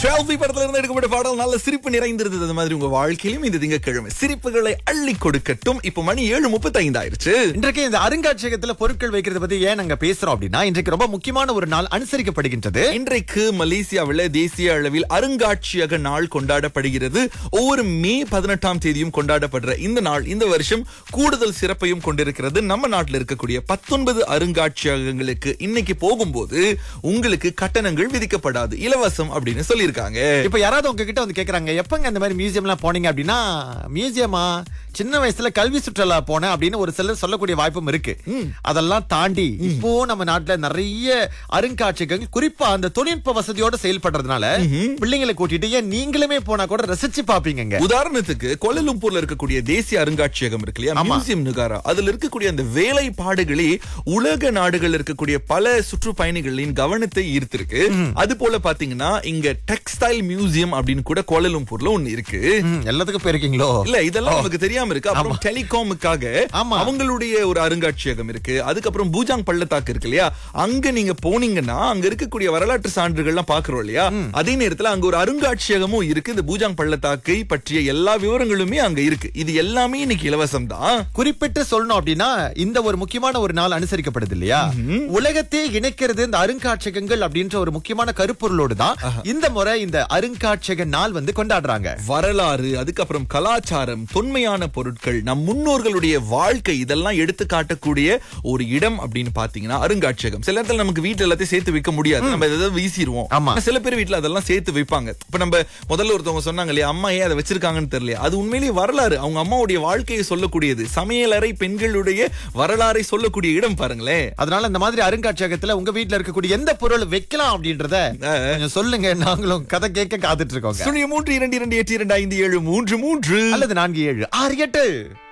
Selby படத்துல இருந்து எடுக்கப்பட்ட பாடல் நல்ல சிரிப்பு நிறைந்திருந்தது அது மாதிரி உங்க வாழ்க்கையிலும் இந்த திங்கட்கிழமை சிரிப்புகளை அள்ளி கொடுக்கட்டும் இப்போ மணி ஏழு முப்பத்தி ஐந்து ஆயிருச்சு இன்றைக்கு இந்த அருங்காட்சியகத்துல பொருட்கள் வைக்கிறத பத்தி ஏன் நாங்க பேசுறோம் அப்படின்னா இன்றைக்கு ரொம்ப முக்கியமான ஒரு நாள் அனுசரிக்கப்படுகின்றது இன்றைக்கு மலேசியாவில் தேசிய அளவில் அருங்காட்சியக நாள் கொண்டாடப்படுகிறது ஒவ்வொரு மே பதினெட்டாம் தேதியும் கொண்டாடப்படுற இந்த நாள் இந்த வருஷம் கூடுதல் சிறப்பையும் கொண்டிருக்கிறது நம்ம நாட்டில் இருக்கக்கூடிய பத்தொன்பது அருங்காட்சியகங்களுக்கு இன்னைக்கு போகும்போது உங்களுக்கு கட்டணங்கள் விதிக்கப்படாது இலவசம் அப்படின்னு சொல்லியிருக்காங்க இப்ப யாராவது உங்ககிட்ட வந்து கேக்குறாங்க எப்பங்க இந்த மாதிரி மியூசியம் எல்லாம் போனீங்க அப்படின்னா மியூசியமா சின்ன வயசுல கல்வி சுற்றுலா போனேன் அப்படின்னு ஒரு சிலர் சொல்லக்கூடிய வாய்ப்பும் இருக்கு அதெல்லாம் தாண்டி இப்போ நம்ம நாட்டுல நிறைய அருங்காட்சியகங்கள் குறிப்பா அந்த தொழில்நுட்ப வசதியோட செயல்படுறதுனால பிள்ளைங்களை கூட்டிட்டு ஏன் நீங்களுமே போனா கூட ரசிச்சு பாப்பீங்க உதாரணத்துக்கு கோலலும்பூர்ல இருக்கக்கூடிய தேசிய அருங்காட்சியகம் இருக்கு இல்லையா மியூசியம் நுகாரா அதுல இருக்கக்கூடிய அந்த வேலைப்பாடுகளே உலக நாடுகள் இருக்கக்கூடிய பல சுற்றுப்பயணிகளின் கவனத்தை ஈர்த்திருக்கு அது போல பாத்தீங்கன்னா இங்க டெக்ஸ்டைல் மியூசியம் அப்படின்னு கூட கோலலும்பூர்ல ஒண்ணு இருக்கு எல்லாத்துக்கும் போயிருக்கீங்களோ இல்ல இதெல்லாம் நமக்கு தெரியாம இருக்கு அப்புறம் டெலிகாமுக்காக ஆமா. அவங்களுடைய ஒரு அருங்காட்சியகம் இருக்கு அதுக்கப்புறம் பூஜாங் பள்ளத்தாக்கு இருக்கு இல்லையா அங்க நீங்க போனீங்கன்னா அங்க இருக்கக்கூடிய வரலாற்று சான்றுகள்லாம் பாக்குறோம் இல்லையா அதே நேரத்துல அங்க ஒரு அருங்காட்சியகமும் இருக்கு இந்த பூஜாங் பள்ளத்தாக்கை பற்றிய எல்லா விவரங்களுமே அங்க இருக்கு இது எல்லாமே இன்னைக்கு இலவசம் தான் குறிப்பிட்டு சொல்லணும் அப்படின்னா இந்த ஒரு முக்கியமான ஒரு நாள் அனுசரிக்கப்படுது இல்லையா உலகத்தை இணைக்கிறது இந்த அருங்காட்சியகங்கள் அப்படின்ற ஒரு முக்கியமான கருப்பொருளோடு தான் இந்த முறை இந்த அருங்காட்சியக நாள் வந்து கொண்டாடுறாங்க வரலாறு அதுக்கப்புறம் கலாச்சாரம் தொன்மையான பொருட்கள் நம் முன்னோர்களுடைய வாழ்க்கை இதெல்லாம் எடுத்து காட்டக்கூடிய ஒரு இடம் அப்படின்னு பாத்தீங்கன்னா அருங்காட்சியகம் சில இடத்துல நமக்கு வீட்டுல எல்லாத்தையும் சேர்த்து வைக்க முடியாது நம்ம ஏதாவது வீசிடுவோம் ஆமா. ஆனா சில பேர் வீட்டுல அதெல்லாம் சேர்த்து வைப்பாங்க இப்ப நம்ம முதல்ல ஒருத்தவங்க சொன்னாங்க இல்லையா அம்மா ஏன் அதை வச்சிருக்காங்கன்னு தெரியல அது உண்மையிலேயே வரலாறு அவங்க அம்மாவுடைய வாழ்க்கையை சொல்லக்கூடியது சமையலறை பெண்களுடைய வரலாறை சொல்லக்கூடிய இடம் பாருங்களேன் அதனால இந்த மாதிரி அருங்காட்சியகத்துல உங்க வீட்ல இருக்கக்கூடிய எந்த பொருள் வைக்கலாம் அப்படின்றத கொஞ்சம் சொல்லுங்க நாங்களும் கதை கேட்க காத்துட்டு இருக்கோங்க சுழிய மூன்று இரண்டு இரண்டு எட்டு இரண்டு ஐந்து ஏழு மூன்று மூன்று அல்லது நான்கு ஏழு ஆறு எட்டு